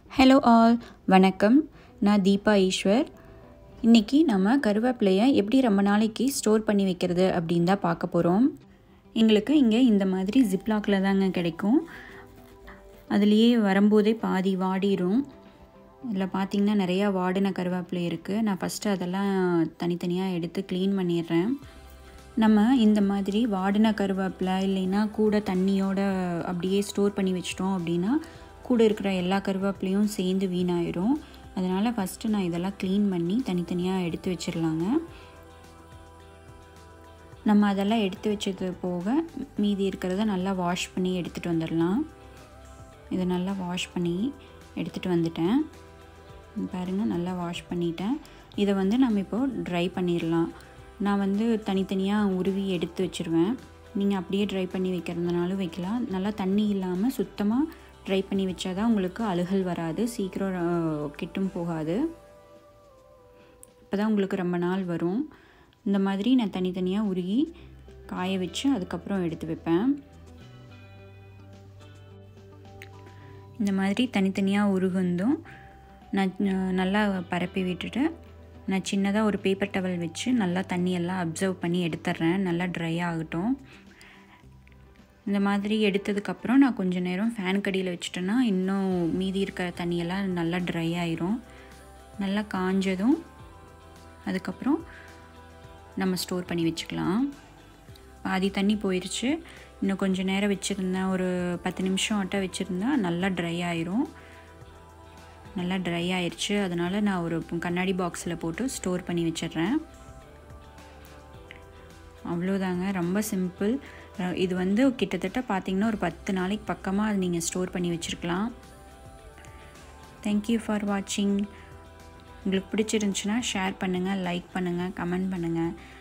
hello all வணக்கம் நான் தீபா ஈஸ்வர் இன்றைக்கி நம்ம கருவேப்பிலையை எப்படி ரொம்ப நாளைக்கு ஸ்டோர் பண்ணி வைக்கிறது அப்படின்னு தான் பார்க்க போகிறோம் எங்களுக்கு இங்கே இந்த மாதிரி ஜிப்லாக்கில் தாங்க கிடைக்கும் அதுலேயே வரும்போதே பாதி வாடிடும் இதில் பார்த்திங்கன்னா நிறையா வாடின கருவேப்பிலை இருக்குது நான் ஃபஸ்ட்டு அதெல்லாம் தனித்தனியாக எடுத்து க்ளீன் பண்ணிடுறேன் நம்ம இந்த மாதிரி வாடின கருவேப்பிலை இல்லைன்னா கூட தண்ணியோட அப்படியே ஸ்டோர் பண்ணி வச்சிட்டோம் அப்படின்னா கூட இருக்கிற எல்லா கருவேப்பிலையும் சேர்ந்து வீணாயிரும் அதனால் ஃபஸ்ட்டு நான் இதெல்லாம் க்ளீன் பண்ணி தனித்தனியாக எடுத்து வச்சிடலாங்க நம்ம அதெல்லாம் எடுத்து வச்சது போக மீதி இருக்கிறத நல்லா வாஷ் பண்ணி எடுத்துகிட்டு வந்துடலாம் இதை நல்லா வாஷ் பண்ணி எடுத்துகிட்டு வந்துட்டேன் பாருங்கள் நல்லா வாஷ் பண்ணிட்டேன் இதை வந்து நம்ம இப்போது ட்ரை பண்ணிடலாம் நான் வந்து தனித்தனியாக உருவி எடுத்து வச்சுருவேன் நீங்கள் அப்படியே ட்ரை பண்ணி வைக்கிறதுனாலும் வைக்கலாம் நல்லா தண்ணி இல்லாமல் சுத்தமாக ட்ரை பண்ணி வச்சா தான் உங்களுக்கு அழுகல் வராது சீக்கிரம் கெட்டும் போகாது இப்போ தான் உங்களுக்கு ரொம்ப நாள் வரும் இந்த மாதிரி நான் தனித்தனியாக உருகி காய வச்சு அதுக்கப்புறம் எடுத்து வைப்பேன் இந்த மாதிரி தனித்தனியாக உருகுந்தும் நான் நல்லா பரப்பி விட்டுட்டு நான் சின்னதாக ஒரு பேப்பர் டவல் வச்சு நல்லா தண்ணியெல்லாம் அப்சர்வ் பண்ணி எடுத்துட்றேன் நல்லா ட்ரை ஆகட்டும் இந்த மாதிரி எடுத்ததுக்கப்புறம் நான் கொஞ்சம் நேரம் ஃபேன் கடியில் வச்சுட்டேன்னா இன்னும் மீதி இருக்கிற தண்ணியெல்லாம் நல்லா ட்ரை ஆயிரும் நல்லா காஞ்சதும் அதுக்கப்புறம் நம்ம ஸ்டோர் பண்ணி வச்சுக்கலாம் பாதி தண்ணி போயிடுச்சு இன்னும் கொஞ்சம் நேரம் வச்சுருந்தேன் ஒரு பத்து நிமிஷம் ஆட்ட வச்சுருந்தா நல்லா ட்ரை ஆயிரும் நல்லா ட்ரை ஆயிடுச்சு அதனால் நான் ஒரு கண்ணாடி பாக்ஸில் போட்டு ஸ்டோர் பண்ணி வச்சிடுறேன் அவ்வளோதாங்க ரொம்ப சிம்பிள் இது வந்து கிட்டத்தட்ட பார்த்திங்கன்னா ஒரு பத்து நாளைக்கு பக்கமாக அது நீங்கள் ஸ்டோர் பண்ணி வச்சுருக்கலாம் தேங்க்யூ ஃபார் வாட்சிங் உங்களுக்கு பிடிச்சிருந்துச்சுன்னா ஷேர் பண்ணுங்கள் லைக் பண்ணுங்கள் கமெண்ட் பண்ணுங்கள்